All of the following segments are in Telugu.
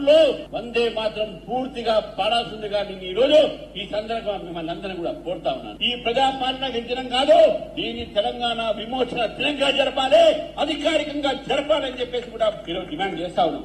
స్కూల్లో వందే మాత్రం పూర్తిగా పాడాల్సిందిగా నేను ఈ రోజు ఈ సందర్భంగా మిమ్మల్ని అందరినీ కూడా కోరుతా ఉన్నాను ఈ ప్రజాపాలన దినం కాదు దీన్ని తెలంగాణ విమోచన దినంగా జరపాలి అధికారికంగా జరపాలని చెప్పేసి కూడా ఈరోజు డిమాండ్ చేస్తా ఉన్నాం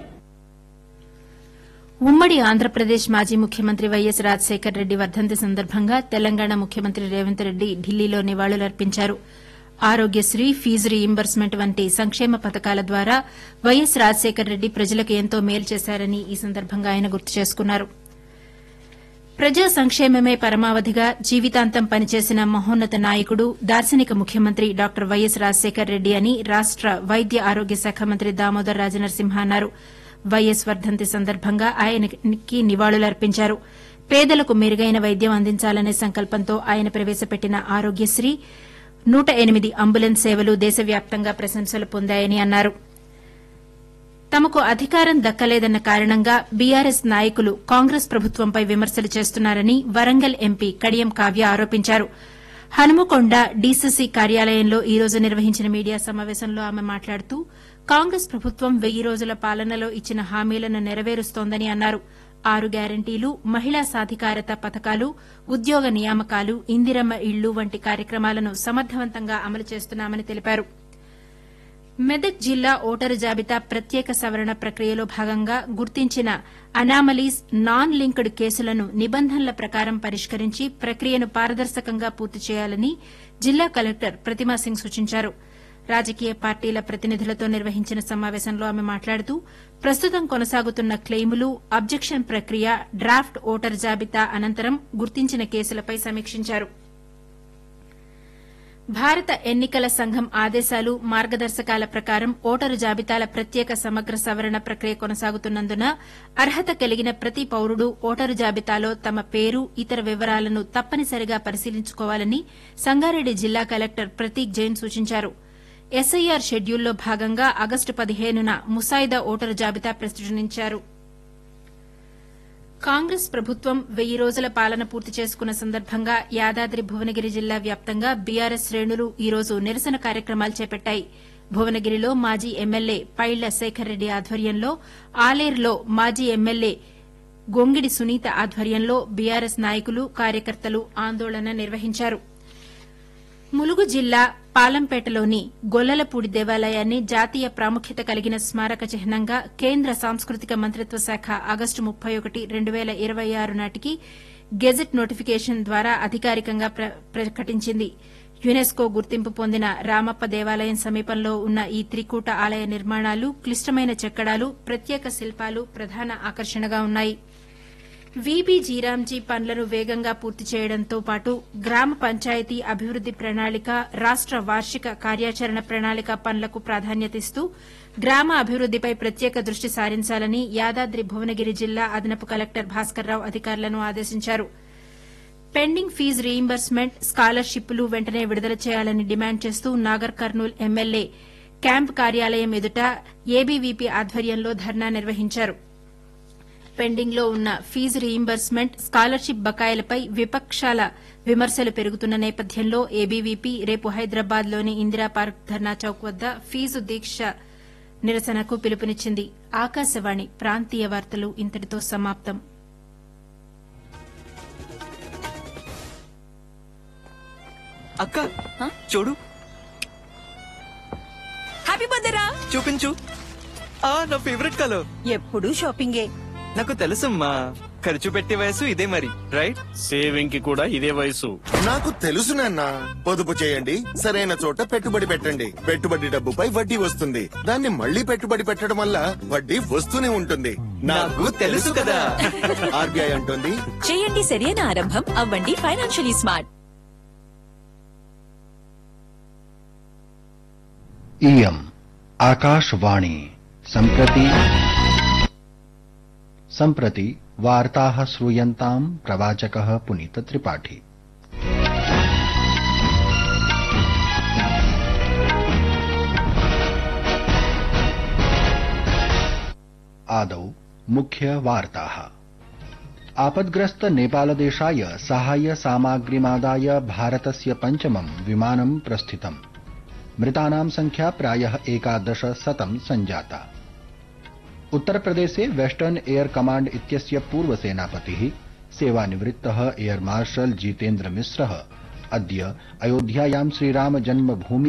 ఉమ్మడి ఆంధ్రప్రదేశ్ మాజీ ముఖ్యమంత్రి వైఎస్ రాజశేఖర్ రెడ్డి వర్ధంతి సందర్భంగా తెలంగాణ ముఖ్యమంత్రి రేవంత్ రెడ్డి ఢిల్లీలో నివాళులర్పించారు ఆరోగ్యశ్రీ ఫీజు రీయింబర్స్మెంట్ వంటి సంక్షేమ పథకాల ద్వారా వైఎస్ రాజశేఖర్ రెడ్డి ప్రజలకు ఎంతో మేలు చేశారని ఈ సందర్భంగా ఆయన గుర్తు చేసుకున్నారు ప్రజా సంక్షేమమే పరమావధిగా జీవితాంతం పనిచేసిన మహోన్నత నాయకుడు దార్శనిక ముఖ్యమంత్రి డాక్టర్ వైఎస్ రాజశేఖర్ రెడ్డి అని రాష్ట వైద్య ఆరోగ్య శాఖ మంత్రి దామోదర్ రాజనరసింహ అన్నారు వైఎస్ వర్ధంతి సందర్భంగా ఆయనకి నివాళులర్పించారు పేదలకు మెరుగైన వైద్యం అందించాలనే సంకల్పంతో ఆయన ప్రవేశపెట్టిన ఆరోగ్యశ్రీ నూట ఎనిమిది అంబులెన్స్ సేవలు దేశవ్యాప్తంగా ప్రశంసలు పొందాయని అన్నారు తమకు అధికారం దక్కలేదన్న కారణంగా బీఆర్ఎస్ నాయకులు కాంగ్రెస్ ప్రభుత్వంపై విమర్శలు చేస్తున్నారని వరంగల్ ఎంపీ కడియం కావ్య ఆరోపించారు హనుమకొండ డీసీసీ కార్యాలయంలో ఈ రోజు నిర్వహించిన మీడియా సమావేశంలో ఆమె మాట్లాడుతూ కాంగ్రెస్ ప్రభుత్వం వెయ్యి రోజుల పాలనలో ఇచ్చిన హామీలను నెరవేరుస్తోందని అన్నారు ఆరు గ్యారంటీలు మహిళా సాధికారత పథకాలు ఉద్యోగ నియామకాలు ఇందిరమ్మ ఇళ్లు వంటి కార్యక్రమాలను సమర్థవంతంగా అమలు చేస్తున్నామని తెలిపారు మెదక్ జిల్లా ఓటరు జాబితా ప్రత్యేక సవరణ ప్రక్రియలో భాగంగా గుర్తించిన అనామలీస్ నాన్ లింక్డ్ కేసులను నిబంధనల ప్రకారం పరిష్కరించి ప్రక్రియను పారదర్శకంగా పూర్తి చేయాలని జిల్లా కలెక్టర్ ప్రతిమా సింగ్ సూచించారు రాజకీయ పార్టీల ప్రతినిధులతో నిర్వహించిన సమావేశంలో ఆమె మాట్లాడుతూ ప్రస్తుతం కొనసాగుతున్న క్లెయిములు అబ్జెక్షన్ ప్రక్రియ డ్రాఫ్ట్ ఓటర్ జాబితా అనంతరం గుర్తించిన కేసులపై సమీక్షించారు భారత ఎన్నికల సంఘం ఆదేశాలు మార్గదర్శకాల ప్రకారం ఓటరు జాబితాల ప్రత్యేక సమగ్ర సవరణ ప్రక్రియ కొనసాగుతున్నందున అర్హత కలిగిన ప్రతి పౌరుడు ఓటరు జాబితాలో తమ పేరు ఇతర వివరాలను తప్పనిసరిగా పరిశీలించుకోవాలని సంగారెడ్డి జిల్లా కలెక్టర్ ప్రతీక్ జైన్ సూచించారు ఎస్ఐఆర్ షెడ్యూల్లో భాగంగా ఆగస్టు పదిహేనున ముసాయిదా ఓటరు జాబితా ప్రచురించారు కాంగ్రెస్ ప్రభుత్వం వెయ్యి రోజుల పాలన పూర్తి చేసుకున్న సందర్భంగా యాదాద్రి భువనగిరి జిల్లా వ్యాప్తంగా బీఆర్ఎస్ శ్రేణులు ఈ రోజు నిరసన కార్యక్రమాలు చేపట్టాయి భువనగిరిలో మాజీ ఎమ్మెల్యే పైళ్ల శేఖర్ రెడ్డి ఆధ్వర్యంలో ఆలేరులో మాజీ ఎమ్మెల్యే గొంగిడి సునీత ఆధ్వర్యంలో బీఆర్ఎస్ నాయకులు కార్యకర్తలు ఆందోళన నిర్వహించారు ములుగు జిల్లా పాలంపేటలోని గొల్లలపూడి దేవాలయాన్ని జాతీయ ప్రాముఖ్యత కలిగిన స్మారక చిహ్నంగా కేంద్ర సాంస్కృతిక మంత్రిత్వ శాఖ ఆగస్టు ముప్పై ఒకటి రెండు వేల ఇరవై ఆరు నాటికి గెజెట్ నోటిఫికేషన్ ద్వారా అధికారికంగా ప్ర- ప్రకటించింది యునెస్కో గుర్తింపు పొందిన రామప్ప దేవాలయం సమీపంలో ఉన్న ఈ త్రికూట ఆలయ నిర్మాణాలు క్లిష్టమైన చెక్కడాలు ప్రత్యేక శిల్పాలు ప్రధాన ఆకర్షణగా ఉన్నాయి వీబీ జీరాంజీ పనులను వేగంగా పూర్తి చేయడంతో పాటు గ్రామ పంచాయతీ అభివృద్ది ప్రణాళిక రాష్ట వార్షిక కార్యాచరణ ప్రణాళిక పనులకు ప్రాధాన్యతిస్తూ గ్రామ అభివృద్దిపై ప్రత్యేక దృష్టి సారించాలని యాదాద్రి భువనగిరి జిల్లా అదనపు కలెక్టర్ భాస్కర్రావు అధికారులను ఆదేశించారు పెండింగ్ ఫీజు రీయింబర్స్మెంట్ స్కాలర్షిప్లు వెంటనే విడుదల చేయాలని డిమాండ్ చేస్తూ నాగర్ కర్నూల్ ఎమ్మెల్యే క్యాంప్ కార్యాలయం ఎదుట ఏబీవీపీ ఆధ్వర్యంలో ధర్నా నిర్వహించారు పెండింగ్ లో ఉన్న ఫీజు రీయింబర్స్మెంట్ స్కాలర్షిప్ బకాయిలపై విపక్షాల విమర్శలు పెరుగుతున్న నేపథ్యంలో ఏబీవీపీ రేపు హైదరాబాద్ లోని ఇందిరా పార్క్ ధర్నా చౌక్ వద్ద ఫీజు దీక్ష నిరసనకు పిలుపునిచ్చింది ఆకాశవాణి ప్రాంతీయ వార్తలు ఇంతటితో సమాప్తం అక్క చూడు హ్యాపీ బర్త్డే రా చూపించు ఆ నా ఫేవరెట్ కలర్ ఎప్పుడు షాపింగే నాకు తెలుసమ్మా ఖర్చు పెట్టే వయసు ఇదే మరి రైట్ సేవింగ్ కి కూడా ఇదే వయసు నాకు తెలుసు నాన్న పొదుపు చేయండి సరైన చోట పెట్టుబడి పెట్టండి పెట్టుబడి డబ్బుపై వడ్డీ వస్తుంది దాన్ని మళ్ళీ పెట్టుబడి పెట్టడం వల్ల వడ్డీ వస్తూనే ఉంటుంది నాకు తెలుసు కదా ఆర్బీఐ అంటుంది చేయండి సరైన ఆరంభం అవ్వండి ఫైనాన్షియలీ స్మార్ట్ इयम् आकाशवाणी सम्प्रति सम्प्रति वार्ताः श्रूयन्ताम् प्रवाचकः पुनीतत्रिपाठी आदौ मुख्यवार्ताः आपद्ग्रस्त नेपालदेशाय साहाय्य सामाग्रिमादाय भारतस्य पञ्चमं विमानं प्रस्थितम् मृतानां संख्या प्रायः एकादश शतं सञ्जाता उत्तरप्रदेशे वेस्टर्न एयर कमाण्ड इत्यस्य पूर्वसेनापतिः सेवानिवृत्तः एयर मार्शल जितेन्द्र मिश्रः अद्य अयोध्यायां श्रीराम जन्मभूमि